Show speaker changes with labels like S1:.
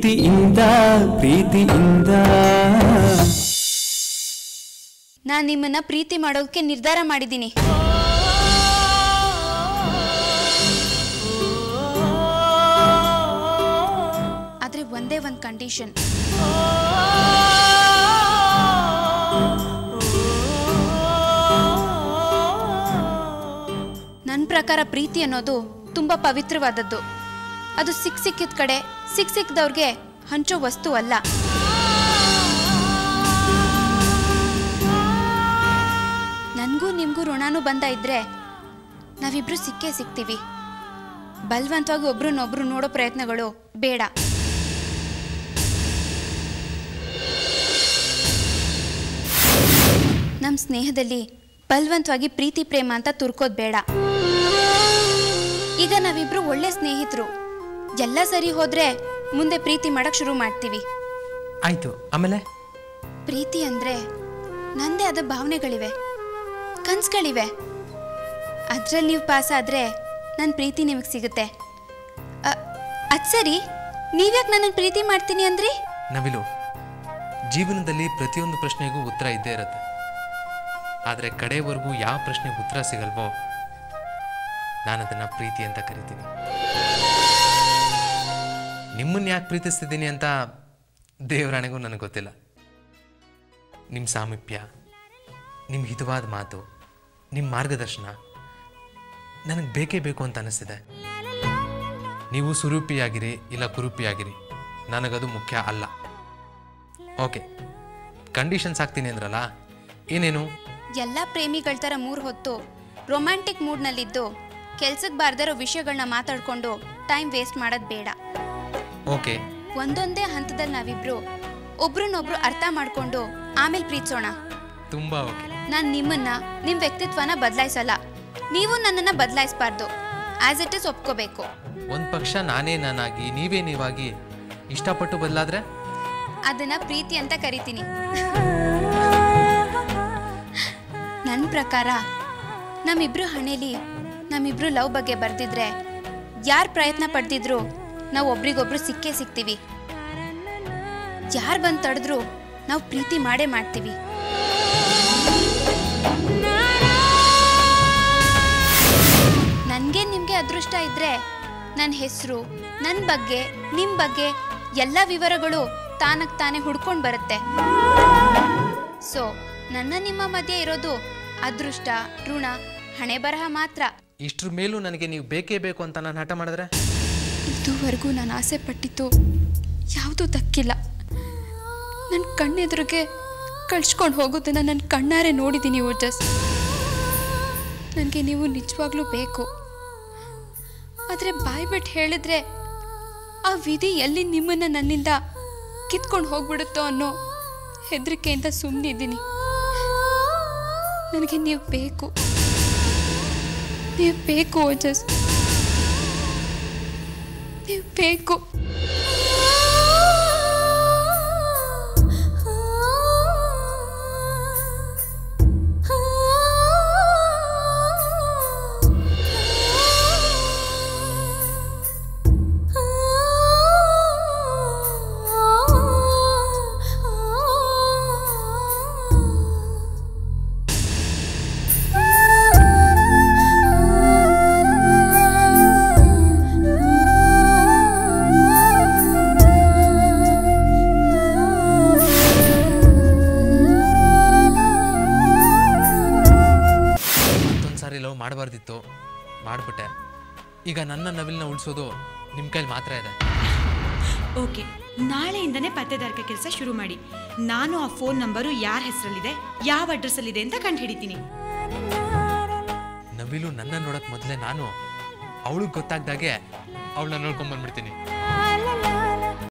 S1: ಪ್ರೀತಿಯಿಂದ ಪ್ರೀತಿಯಿಂದ
S2: ನಾನು ನಿಮ್ಮನ್ನ ಪ್ರೀತಿ ಮಾಡೋದಕ್ಕೆ ನಿರ್ಧಾರ ಮಾಡಿದ್ದೀನಿ ಆದ್ರೆ ಒಂದೇ ಒಂದು ಕಂಡೀಷನ್ ನನ್ನ ಪ್ರಕಾರ ಪ್ರೀತಿ ಅನ್ನೋದು ತುಂಬಾ ಪವಿತ್ರವಾದದ್ದು ಅದು ಸಿಕ್ ಸಿಕ್ಕಿದ ಕಡೆ ಸಿಕ್ ಸಿಕ್ದವ್ರಿಗೆ ಹಂಚೋ ವಸ್ತು ಅಲ್ಲ ನನಗೂ ನಿಮಗೂ ಋಣಾನು ಬಂದ ಇದ್ರೆ ನಾವಿಬ್ರು ಸಿಕ್ಕೇ ಸಿಗ್ತೀವಿ ಬಲವಂತವಾಗಿ ಒಬ್ರನ್ನೊಬ್ರು ನೋಡೋ ಪ್ರಯತ್ನಗಳು ಬೇಡ ನಮ್ಮ ಸ್ನೇಹದಲ್ಲಿ ಬಲವಂತವಾಗಿ ಪ್ರೀತಿ ಪ್ರೇಮ ಅಂತ ತುರ್ಕೋದ್ ಬೇಡ ಈಗ ನಾವಿಬ್ರು ಒಳ್ಳೆ ಸ್ನೇಹಿತರು ಎಲ್ಲ ಸರಿ ಹೋದ್ರೆ ಮುಂದೆ ಪ್ರೀತಿ ಮಾಡಕ್ ಶುರು ಮಾಡ್ತೀವಿ
S3: ಆಯ್ತು ಆಮೇಲೆ
S2: ಪ್ರೀತಿ ಅಂದ್ರೆ ನಂದೇ ಆದ ಭಾವನೆಗಳಿವೆ ಕನ್ಸುಗಳಿವೆ ಅದ್ರಲ್ಲಿ ನೀವು ಪಾಸ್ ಆದ್ರೆ ನನ್ನ ಪ್ರೀತಿ ನಿಮಗೆ ಸಿಗುತ್ತೆ ಅ- ಅದ್ ಸರಿ ನೀವ್ಯಾಕೆ ನನ್ನ ಪ್ರೀತಿ ಮಾಡ್ತೀನಿ ಅಂದ್ರಿ
S3: ನವಿಲು ಜೀವನದಲ್ಲಿ ಪ್ರತಿಯೊಂದು ಪ್ರಶ್ನೆಗೂ ಉತ್ತರ ಇದ್ದೇ ಇರುತ್ತೆ ಆದರೆ ಕಡೆವರೆಗೂ ಯಾವ ಪ್ರಶ್ನೆಗೆ ಉತ್ತರ ಸಿಗಲ್ವೋ ನಾನು ಅದನ್ನು ಪ್ರೀತಿ ಅಂತ ಕರಿತೀನಿ ನಿಮ್ಮನ್ನ ಯಾಕೆ ಪ್ರೀತಿಸ್ತಿದ್ದೀನಿ ಅಂತ ದೇವರಾಣೆಗೂ ನನಗೆ ಗೊತ್ತಿಲ್ಲ ನಿಮ್ಮ ಸಾಮೀಪ್ಯ ನಿಮ್ಮ ಹಿತವಾದ ಮಾತು ನಿಮ್ಮ ಮಾರ್ಗದರ್ಶನ ನನಗೆ ಬೇಕೇ ಬೇಕು ಅಂತ ಅನಿಸ್ತಿದೆ ನೀವು ಸುರೂಪಿಯಾಗಿರಿ ಇಲ್ಲ ಕುರೂಪಿಯಾಗಿರಿ ನನಗದು ಮುಖ್ಯ ಅಲ್ಲ ಓಕೆ ಕಂಡೀಷನ್ಸ್ ಹಾಕ್ತೀನಿ ಅಂದ್ರಲ್ಲ ಏನೇನು
S2: ಎಲ್ಲ ಪ್ರೇಮಿಗಳ ಥರ ಮೂರು ಹೊತ್ತು ರೊಮ್ಯಾಂಟಿಕ್ ಮೂಡ್ನಲ್ಲಿದ್ದು ಕೆಲ್ಸಕ್ಕೆ ಬಾರ್ದಿರೋ ವಿಷಯಗಳನ್ನ ಮಾತಾಡ್ಕೊಂಡು ಟೈಮ್ ವೇಸ್ಟ್ ಮಾಡೋದು ಬೇಡ
S3: ಓಕೆ
S2: ಒಂದೊಂದೇ ಹಂತದಲ್ಲಿ ನಾವಿಬ್ರು ಒಬ್ರನ್ನೊಬ್ರು ಅರ್ಥ ಮಾಡ್ಕೊಂಡು ಆಮೇಲೆ ಪ್ರೀತಿಸೋಣ
S3: ತುಂಬ ಓಕೆ
S2: ನಾನು ನಿಮ್ಮನ್ನ ನಿಮ್ಮ ವ್ಯಕ್ತಿತ್ವನ ಬದಲಾಯಿಸಲ್ಲ ನೀವು ನನ್ನನ್ನು ಬದಲಾಯಿಸಬಾರ್ದು ಆಸ್ ಇಟ್ ಇಸ್ ಒಪ್ಕೋಬೇಕು
S3: ಒಂದು ಪಕ್ಷ ನಾನೇ ನಾನಾಗಿ ನೀವೇ ನೀವಾಗಿ ಇಷ್ಟಪಟ್ಟು ಬದಲಾದ್ರೆ
S2: ಅದನ್ನ ಪ್ರೀತಿ ಅಂತ ಕರಿತೀನಿ ನನ್ನ ಪ್ರಕಾರ ನಮ್ಮಿಬ್ರು ಹಣೆಲಿ ನಮ್ಮಿಬ್ರು ಲವ್ ಬಗ್ಗೆ ಬರ್ದಿದ್ರೆ ಯಾರು ಪ್ರಯತ್ನ ಪಡ್ತಿದ್ರು ನಾವು ಒಬ್ರಿಗೊಬ್ರು ಸಿಕ್ಕೇ ಸಿಗ್ತೀವಿ ಯಾರು ಬಂದು ತಡೆದ್ರು ನಾವು ಪ್ರೀತಿ ಮಾಡೇ ಮಾಡ್ತೀವಿ ನನಗೆ ನಿಮಗೆ ಅದೃಷ್ಟ ಇದ್ರೆ ನನ್ನ ಹೆಸರು ನನ್ನ ಬಗ್ಗೆ ನಿಮ್ಮ ಬಗ್ಗೆ ಎಲ್ಲ ವಿವರಗಳು ತಾನಕ್ ತಾನೇ ಹುಡ್ಕೊಂಡು ಬರುತ್ತೆ ಸೊ ನನ್ನ ನಿಮ್ಮ ಮಧ್ಯೆ ಇರೋದು ಅದೃಷ್ಟ ಋಣ ಹಣೆ ಬರಹ ಮಾತ್ರ
S3: ಇಷ್ಟ್ರ ಮೇಲೂ ನನಗೆ ನೀವು ಬೇಕೇ ಬೇಕು ಅಂತ ನಾನು ಹಠ ಮಾಡಿದ್ರೆ
S2: ಇದುವರೆಗೂ ನಾನು ಆಸೆ ಪಟ್ಟಿದ್ದು ಯಾವುದೂ ದಕ್ಕಿಲ್ಲ ನನ್ನ ಕಣ್ಣೆದುರಿಗೆ ಕಳ್ಸ್ಕೊಂಡು ಹೋಗೋದನ್ನ ನನ್ನ ಕಣ್ಣಾರೆ ನೋಡಿದ್ದೀನಿ ಓಜಸ್ ನನಗೆ ನೀವು ನಿಜವಾಗ್ಲೂ ಬೇಕು ಆದರೆ ಬಾಯಿ ಬಿಟ್ಟು ಹೇಳಿದ್ರೆ ಆ ವಿಧಿ ಎಲ್ಲಿ ನಿಮ್ಮನ್ನು ನನ್ನಿಂದ ಕಿತ್ಕೊಂಡು ಹೋಗ್ಬಿಡುತ್ತೋ ಅನ್ನೋ ಹೆದರಿಕೆಯಿಂದ ಸುಮ್ಮನಿದ್ದೀನಿ ನನಗೆ ನೀವು ಬೇಕು ನೀವು ಬೇಕು ಓಜಸ್ ನೀವು ಬೇಕು
S3: ಮತ್ತೊಂದು ಸಾರಿ ಲವ್ ಮಾಡಬಾರ್ದಿತ್ತು ಮಾಡಿಬಿಟ್ಟೆ ಈಗ ನನ್ನ ನವಿಲನ್ನ ಉಳಿಸೋದು ನಿಮ್ಮ ಕೈಲಿ ಮಾತ್ರ ಇದೆ
S4: ಓಕೆ ನಾಳೆಯಿಂದನೇ ಪತ್ತೆದಾರಿಕೆ ಕೆಲಸ ಶುರು ಮಾಡಿ ನಾನು ಆ ಫೋನ್ ನಂಬರು ಯಾರ ಹೆಸರಲ್ಲಿದೆ ಯಾವ ಅಡ್ರೆಸ್ಸಲ್ಲಿದೆ ಅಂತ ಕಂಡು ಹಿಡಿತೀನಿ
S3: ನವಿಲು ನನ್ನ ನೋಡಕ್ ಮೊದಲೇ ನಾನು ಅವಳಿಗೆ ಗೊತ್ತಾಗ್ದಾಗೆ ಅವಳನ್ನ ನೋಡ್ಕೊಂಡ್ ಬಂದ್ಬಿಡ್ತೀನಿ